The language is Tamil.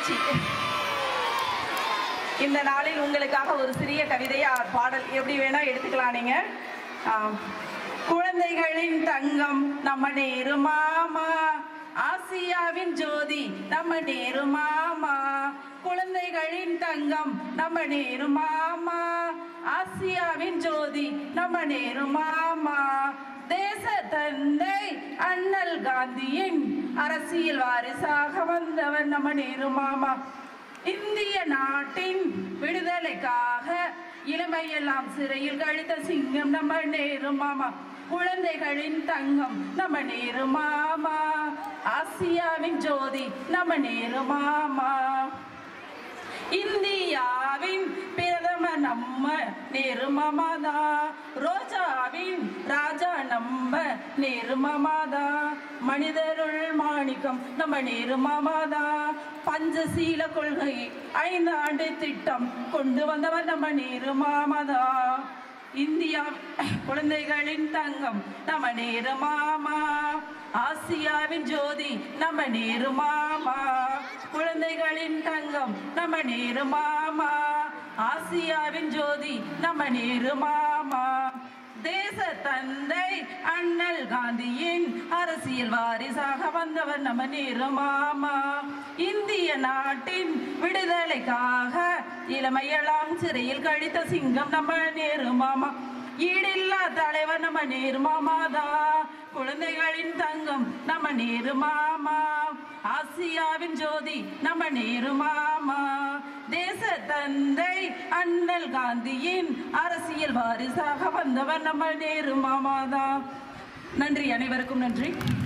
மகிழ்ச்சி இந்த நாளில் உங்களுக்காக ஒரு சிறிய கவிதையா பாடல் எப்படி வேணா எடுத்துக்கலாம் நீங்க ஆம். குழந்தைகளின் தங்கம் நம்ம நேரு மாமா ஆசியாவின் ஜோதி நம்ம நேரு மாமா குழந்தைகளின் தங்கம் நம்ம நேரு மாமா ஆசியாவின் ஜோதி நம்ம நேரு மாமா தேச தந்தை அண்ணல் காந்தியின் அரசியல் வாரிசாக வந்தவர் நம்ம நேரு மாமா இந்திய நாட்டின் விடுதலைக்காக இளமையெல்லாம் சிறையில் கழித்த சிங்கம் நம்ம நேரு மாமா குழந்தைகளின் தங்கம் நம்ம நேரு மாமா ஆசியாவின் ஜோதி நம்ம நேரு மாமா இந்தியாவின் பிரதமர் நம்ம நேரு மாமாதா ரோஜாவின் ராஜா நம்ம நேரு மாமாதா மனிதருள் மாணிக்கம் நம்ம நேரு மாமாதா பஞ்சசீல கொள்கை ஐந்து ஆண்டு திட்டம் கொண்டு வந்தவர் நம்ம நேரு மாமாதா இந்தியா குழந்தைகளின் தங்கம் நம்ம நேரு மாமா ஆசியாவின் ஜோதி நம்ம நேரு மாமா குழந்தைகளின் தங்கம் நம்ம நேரு மாமா ஆசியாவின் ஜோதி நம்ம நேரு மாமா தேச தந்தை அண்ணல் காந்தியின் அரசியல் வாரிசாக வந்தவர் நம்ம நேரு மாமா இந்திய நாட்டின் விடுதலைக்காக இளமையெல்லாம் சிறையில் கழித்த சிங்கம் நம்ம நேரு மாமா ஈடில்லா தலைவர் நம்ம நேரு மாமாதா குழந்தைகளின் தங்கம் நம்ம நேரு மாமா ஆசியாவின் ஜோதி நம்ம நேரு மாமா தேச தந்தை அண்ணல் காந்தியின் அரசியல் வாரிசாக வந்தவர் நம்ம நேரு மாமாதா நன்றி அனைவருக்கும் நன்றி